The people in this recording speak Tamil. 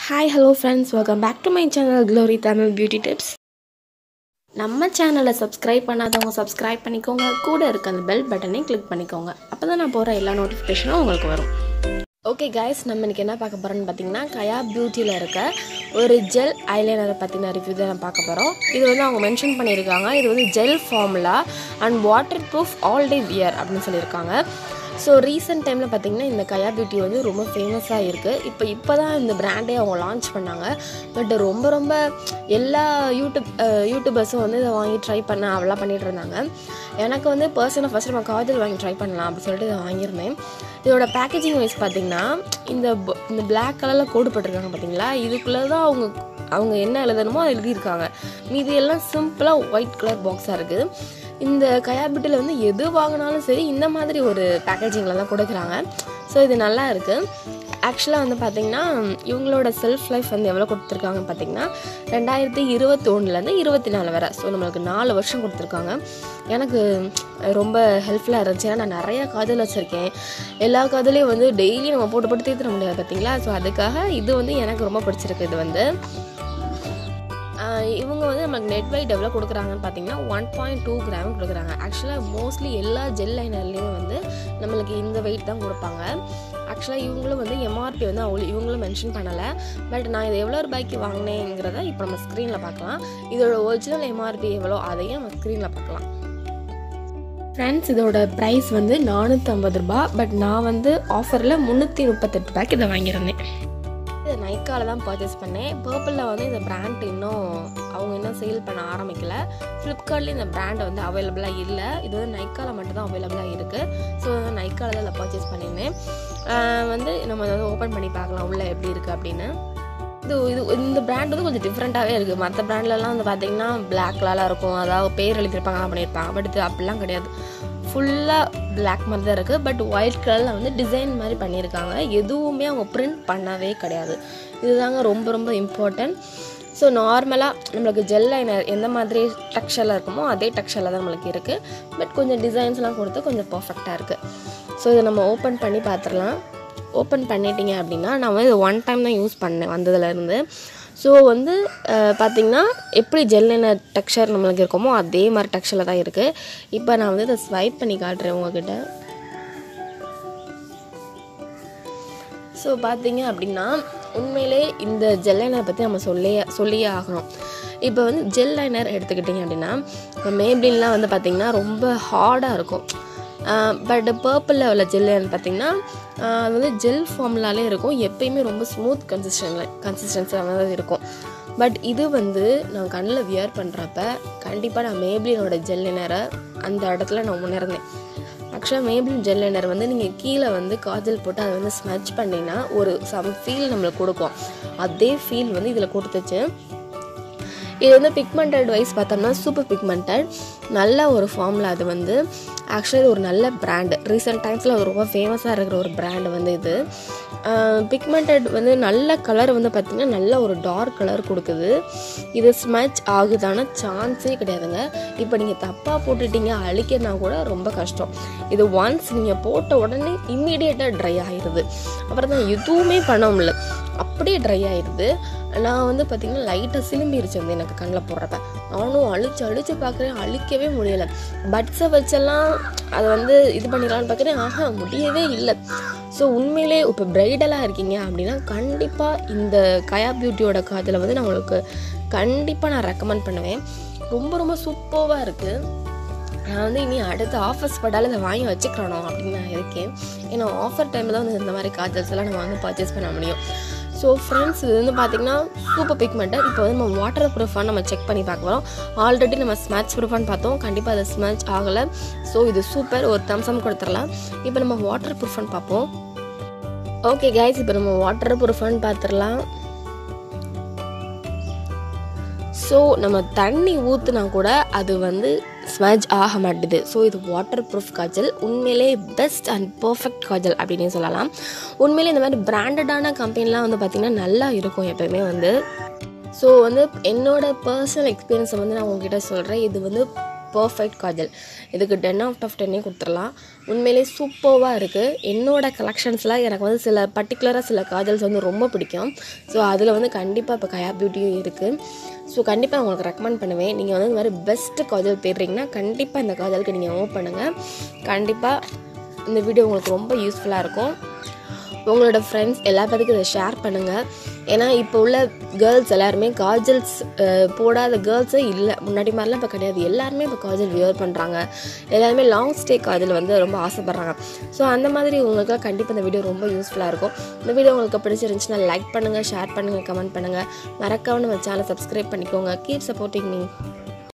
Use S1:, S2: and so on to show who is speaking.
S1: hi hello friends welcome back to my channel glory Tamil beauty tips நம்ம சேனலை சப்ஸ்கிரைப் பண்ணாதவங்க சப்ஸ்கிரைப் பண்ணிக்கோங்க கூட இருக்க அந்த பெல் பட்டனை கிளிக் பண்ணிக்கோங்க அப்போ தான் நான் போகிற எல்லா நோட்டிஃபிகேஷனும் உங்களுக்கு வரும் ஓகே கைஸ் நம்ம இன்றைக்கி என்ன பார்க்க போகிறோம்னு பார்த்தீங்கன்னா கயா பியூட்டியில் இருக்க ஒரு ஜெல் ஐலைனரை பற்றின ரிவ்யூ தான் நான் பார்க்க போகிறோம் இது வந்து அவங்க மென்ஷன் பண்ணியிருக்காங்க இது வந்து gel formula and waterproof all day wear அப்படின்னு சொல்லியிருக்காங்க ஸோ ரீசெண்ட் டைமில் பார்த்தீங்கன்னா இந்த கயா பியூட்டி வந்து ரொம்ப ஃபேமஸாக இருக்குது இப்போ இப்போ தான் இந்த பிராண்டே அவங்க லான்ச் பண்ணாங்க பட் ரொம்ப ரொம்ப எல்லா யூடியூப் அஹ், யூடியூபர்ஸும் வந்து இதை வாங்கி ட்ரை பண்ண அவெல்லாம் பண்ணிட்டு இருந்தாங்க எனக்கு வந்து பர்சனல் ஃபஸ்ட் நம்ம காஜல் வாங்கி ட்ரை பண்ணலாம் அப்படின்னு சொல்லிட்டு இதை வாங்கியிருந்தேன் இதோட பேக்கேஜிங் வைஸ் பார்த்தீங்கன்னா இந்த ப- இந்த பிளாக் கலரில் கோடு போட்டிருக்காங்க பார்த்தீங்களா இதுக்குள்ளே தான் அவங்க அவங்க என்ன எழுதணுமோ அதை எழுதியிருக்காங்க மீதி எல்லாம் சிம்பிளாக ஒயிட் கலர் பாக்ஸாக இருக்குது இந்த கயாபிட்டில் வந்து எது வாங்கினாலும் சரி இந்த மாதிரி ஒரு பேக்கேஜிங்கில் தான் கொடுக்குறாங்க ஸோ இது நல்லா இருக்குது ஆக்சுவலாக வந்து பார்த்திங்கன்னா இவங்களோட செல்ஃப் லைஃப் வந்து எவ்வளோ கொடுத்துருக்காங்கன்னு பார்த்தீங்கன்னா ரெண்டாயிரத்தி இருபத்தி ஒன்றுலேருந்து இருபத்தி நாலு வரை ஸோ நம்மளுக்கு நாலு வருஷம் கொடுத்துருக்காங்க எனக்கு ரொம்ப ஹெல்ப்ஃபுல்லாக இருந்துச்சு ஏன்னா நான் நிறையா காதல் வச்சுருக்கேன் எல்லா காதலையும் வந்து டெய்லி நம்ம போட்டு போட்டு தீர்த்துட முடியாது பார்த்தீங்களா ஸோ அதுக்காக இது வந்து எனக்கு ரொம்ப பிடிச்சிருக்கு இது வந்து ஆஹ் இவங்க வந்து நமக்கு நெட் வெயிட் எவ்வளோ கொடுக்குறாங்கன்னு பார்த்தீங்கன்னா ஒன் பாயிண்ட் டூ கிராம் கொடுக்குறாங்க ஆக்சுவலாக மோஸ்ட்லி எல்லா ஜெல் லைனர்லேயும் வந்து நம்மளுக்கு இந்த வெயிட் தான் கொடுப்பாங்க ஆக்சுவலாக இவங்களும் வந்து எம்ஆர்பி வந்து அவங்க இவங்களும் மென்ஷன் பண்ணலை பட் நான் இது எவ்வளோ ரூபாய்க்கு வாங்கினேங்கிறத இப்போ நம்ம ஸ்க்ரீனில் பார்க்கலாம் இதோட ஒரிஜினல் எம்ஆர்பி எவ்வளோ அதையும் நம்ம ஸ்க்ரீனில் பார்க்கலாம் ஃப்ரெண்ட்ஸ் இதோட ப்ரைஸ் வந்து நானூற்றம்பது ரூபா பட் நான் வந்து ஆஃபரில் முந்நூற்றி முப்பத்தெட்டு ரூபாய்க்கு இதை வாங்கியிருந்தேன் இது நைக்காவில் தான் பர்ச்சேஸ் பண்ணேன் பர்பிளில் வந்து இந்த பிராண்ட் இன்னும் அவங்க இன்னும் சேல் பண்ண ஆரம்பிக்கல ஃப்ளிப்கார்ட்லேயும் இந்த பிராண்ட் வந்து அவைலபிளாக இல்லை இது வந்து நைக்காவில் மட்டும் தான் அவைலபிளாக இருக்குது ஸோ வந்து நைக்காவில் தான் பர்ச்சேஸ் பண்ணியிருந்தேன் ஆஹ் வந்து நம்ம அதை வந்து ஓப்பன் பண்ணி பார்க்கலாம் உள்ளே எப்படி இருக்குது அப்படின்னு இது இது இந்த பிராண்ட் வந்து கொஞ்சம் டிஃப்ரெண்ட்டாகவே இருக்குது மற்ற பிராண்ட்லலாம் வந்து பார்த்தீங்கன்னா பிளாக் கலராக இருக்கும் அதாவது பேர் எழுதியிருப்பாங்க அதான் பண்ணியிருப்பாங்க பட் இது அப்படிலாம் கிடையாது ஃபுல்லாக பிளாக் மாதிரி தான் இருக்குது பட் ஒயிட் கலரில் வந்து டிசைன் மாதிரி பண்ணியிருக்காங்க எதுவுமே அவங்க பிரிண்ட் பண்ணவே கிடையாது இதுதாங்க ரொம்ப ரொம்ப இம்பார்ட்டன்ட் ஸோ நார்மலாக நம்மளுக்கு ஜெல் லைனர் எந்த மாதிரி டெக்ஸ்சரில் இருக்குமோ அதே டெக்ஸ்சரில் தான் நம்மளுக்கு இருக்குது பட் கொஞ்சம் டிசைன்ஸ்லாம் கொடுத்து கொஞ்சம் பர்ஃபெக்டாக இருக்குது ஸோ இதை நம்ம ஓப்பன் பண்ணி பார்த்துடலாம் ஓப்பன் பண்ணிட்டீங்க அப்படின்னா நான் வந்து இது ஒன் டைம் தான் யூஸ் பண்ணேன் வந்ததுலேருந்து ஸோ வந்து அஹ், பார்த்தீங்கன்னா எப்படி ஜெல் லைனர் டெக்ஸ்சர் நம்மளுக்கு இருக்குமோ அதே மாதிரி டெக்ஸ்சரில் தான் இருக்குது இப்போ நான் வந்து இதை ஸ்வைப் பண்ணி காட்டுறேன் உங்ககிட்ட ஸோ பார்த்தீங்க அப்படின்னா உண்மையிலே இந்த ஜெல் லைனர் பற்றி நம்ம சொல்லியே சொல்லியே ஆகணும் இப்போ வந்து ஜெல் லைனர் எடுத்துக்கிட்டிங்க அப்படின்னா இப்போ மேப்ளின்லாம் வந்து பார்த்திங்கன்னா ரொம்ப ஹார்டாக இருக்கும் பட் பர்பிளில் உள்ள ஜெல் லைனர் பார்த்திங்கன்னா ஆஹ் அது வந்து ஜெல் ஃபார்ம்லாலே இருக்கும் எப்பயுமே ரொம்ப ஸ்மூத் கன்சிஸ்டன்ல கன்சிஸ்டன்ஸாக தான் இருக்கும் பட் இது வந்து நான் கண்ணில் வியர் பண்ணுறப்ப கண்டிப்பாக நான் மேப்ளினோட ஜெல் லைனரை அந்த இடத்துல நான் உணர்ந்தேன் ஆக்சுவலாக மேபிள் ஜெல் லைனர் வந்து நீங்கள் கீழே வந்து காஜல் போட்டு அதை வந்து ஸ்மச் பண்ணிங்கன்னா ஒரு சம் ஃபீல் நம்மளுக்கு கொடுக்கும் அதே ஃபீல் வந்து இதில் கொடுத்துச்சு இது வந்து பிக்மெண்டட் வைஸ் பார்த்தோம்னா சூப்பர் பிக்மெண்டட் நல்ல ஒரு ஃபார்மில் அது வந்து ஆக்சுவலாக இது ஒரு நல்ல பிராண்டு ரீசெண்ட் டைம்ஸில் ரொம்ப ஃபேமஸாக இருக்கிற ஒரு பிராண்டு வந்து இது பிக்மெண்டட் வந்து நல்ல கலர் வந்து பார்த்திங்கன்னா நல்ல ஒரு டார்க் கலர் கொடுக்குது இது ஸ்மச் ஆகுதான சான்ஸே கிடையாதுங்க இப்போ நீங்கள் தப்பாக போட்டுட்டீங்க அழிக்கனா கூட ரொம்ப கஷ்டம் இது ஒன்ஸ் நீங்கள் போட்ட உடனே இம்மீடியட்டாக ட்ரை ஆயிடுது அப்புறம் தான் எதுவுமே பண்ண முடியல அப்படியே ட்ரை ஆயிடுது நான் வந்து பார்த்திங்கன்னா லைட்டாக சிலும்பிருச்சு வந்து எனக்கு கண்ணில் போடுறப்ப நானும் அழிச்சு அழிச்சு பார்க்குறேன் அழிக்கவே முடியலை பட்ஸை வச்செல்லாம் அதை வந்து இது பண்ணிடலான்னு பார்க்குறேன் ஆஹா முடியவே இல்லை ஸோ உண்மையிலே இப்போ பிரைடலாக இருக்கீங்க அப்படின்னா கண்டிப்பாக இந்த கயா பியூட்டியோட காதில் வந்து நான் உங்களுக்கு கண்டிப்பாக நான் ரெக்கமெண்ட் பண்ணுவேன் ரொம்ப ரொம்ப சூப்பராக இருக்குது நான் வந்து இனி அடுத்த ஆஃபர்ஸ் படால இதை வாங்கி வச்சுக்கிறணும் அப்படின்னு நான் இருக்கேன் ஏன்னா ஆஃபர் டைமில் தான் வந்து இந்த மாதிரி காஜல்ஸ் எல்லாம் நம்ம வந்து பர்ச்சேஸ் பண்ண முடியும் ஸோ ஃப்ரெண்ட்ஸ் இது வந்து பார்த்திங்கன்னா சூப்பர் பிக்மெண்ட்டட் இப்போ வந்து நம்ம வாட்டர் ப்ரூஃபான்னு நம்ம செக் பண்ணி பார்க்குறோம் ஆல்ரெடி நம்ம ஸ்மேட்ச் ப்ரூஃபான்னு பார்த்தோம் கண்டிப்பாக அது ஸ்மேட்ச் ஆகலை ஸோ இது சூப்பர் ஒரு தம்சம் கொடுத்துடலாம் இப்போ நம்ம வாட்டர் ப்ரூஃபான்னு பார்ப்போம் ஓகே கைஸ் இப்போ நம்ம வாட்டர் ப்ரூஃபான்னு பார்த்துடலாம் ஸோ நம்ம தண்ணி ஊற்றுனா கூட அது வந்து ஸ்மஜ் ஆக மாட்டுது ஸோ இது வாட்டர் ப்ரூஃப் காஜல் உண்மையிலே பெஸ்ட் அண்ட் பர்ஃபெக்ட் காஜல் அப்படின்னு சொல்லலாம் உண்மையிலே இந்த மாதிரி பிராண்டடான கம்பெனிலாம் வந்து பார்த்திங்கன்னா நல்லா இருக்கும் எப்பயுமே வந்து ஸோ வந்து என்னோட பர்சனல் எக்ஸ்பீரியன்ஸை வந்து நான் உங்ககிட்ட சொல்கிறேன் இது வந்து பர்ஃபெக்ட் காஜல் இதுக்கு டென் அவுட் ஆஃப் டென்னே கொடுத்துடலாம் உண்மையிலே சூப்பர்வாக இருக்குது என்னோட கலெக்ஷன்ஸில் எனக்கு வந்து சில பர்டிகுலராக சில காஜல்ஸ் வந்து ரொம்ப பிடிக்கும் ஸோ அதில் வந்து கண்டிப்பாக இப்போ கயா பியூட்டியும் இருக்குது ஸோ கண்டிப்பாக உங்களுக்கு ரெக்கமெண்ட் பண்ணுவேன் நீங்கள் வந்து இந்த மாதிரி பெஸ்ட் காஜல் தேடுறீங்கன்னா கண்டிப்பாக இந்த காஜலுக்கு நீங்கள் மூவ் பண்ணுங்கள் கண்டிப்பாக இந்த வீடியோ உங்களுக்கு ரொம்ப யூஸ்ஃபுல்லாக இருக்கும் உங்களோட ஃப்ரெண்ட்ஸ் எல்லா பேருக்கும் இதை ஷேர் பண்ணுங்கள் ஏன்னா இப்போ உள்ள கேர்ள்ஸ் எல்லாருமே காஜல்ஸ் போடாத கேர்ள்ஸே இல்லை முன்னாடி மாதிரிலாம் இப்போ கிடையாது எல்லாருமே இப்போ காஜல் வியர் பண்ணுறாங்க எல்லாருமே லாங் ஸ்டே காஜல் வந்து ரொம்ப ஆசைப்பட்றாங்க ஸோ அந்த மாதிரி உங்களுக்குலாம் கண்டிப்பாக இந்த வீடியோ ரொம்ப யூஸ்ஃபுல்லாக இருக்கும் இந்த வீடியோ உங்களுக்கு பிடிச்சிருந்துச்சுன்னா லைக் பண்ணுங்கள் ஷேர் பண்ணுங்கள் கமெண்ட் பண்ணுங்கள் மறக்காம நம்ம சேனலை சப்ஸ்கிரைப் பண்ணிக்கோங்க கீப் சப்போர்ட்டிங் மீ